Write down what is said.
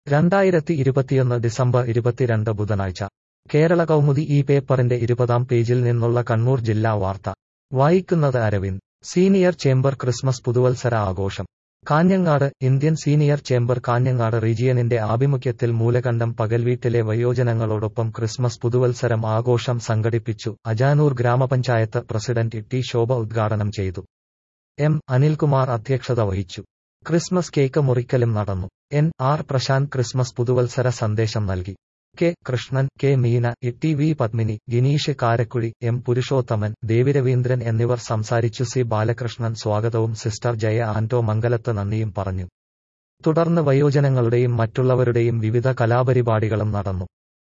രണ്ടായിരത്തി ഇരുപത്തിയൊന്ന് ഡിസംബർ ഇരുപത്തിരണ്ട് ബുധനാഴ്ച കേരള കൗമുദി ഈ പേപ്പറിന്റെ ഇരുപതാം പേജിൽ നിന്നുള്ള കണ്ണൂർ ജില്ലാ വാർത്ത വായിക്കുന്നത് അരവിന്ദ് സീനിയർ ചേംബർ ക്രിസ്മസ് പുതുവത്സര ആഘോഷം Kanhangad Indian senior chamber Kanhangad റീജിയനിന്റെ ആഭിമുഖ്യത്തിൽ മൂലകണ്ഠം പകൽവീട്ടിലെ വയോജനങ്ങളോടൊപ്പം ക്രിസ്മസ് പുതുവത്സരം ആഘോഷം സംഘടിപ്പിച്ചു അജാനൂർ ഗ്രാമപഞ്ചായത്ത് പ്രസിഡന്റ് ടി ശോഭ ഉദ്ഘാടനം ചെയ്തു എം അനിൽകുമാർ അധ്യക്ഷത വഹിച്ചു ക്രിസ്മസ് കേക്ക് മുറിക്കലും നടന്നു എൻ ആർ പ്രശാന്ത് ക്രിസ്മസ് പുതുവത്സര സന്ദേശം നൽകി K Krishnan K Meena E T V Padmini Gineesh Karakkuzhi M Purushothaman Deviraveendran എന്നിവർ സംസാരിച്ചു സി ബാലകൃഷ്ണൻ സ്വാഗതവും സിസ്റ്റർ ജയ ആന്റോ മംഗലത്ത് നന്ദിയും പറഞ്ഞു തുടർന്ന് വയോജനങ്ങളുടെയും മറ്റുള്ളവരുടെയും വിവിധ കലാപരിപാടികളും നടന്നു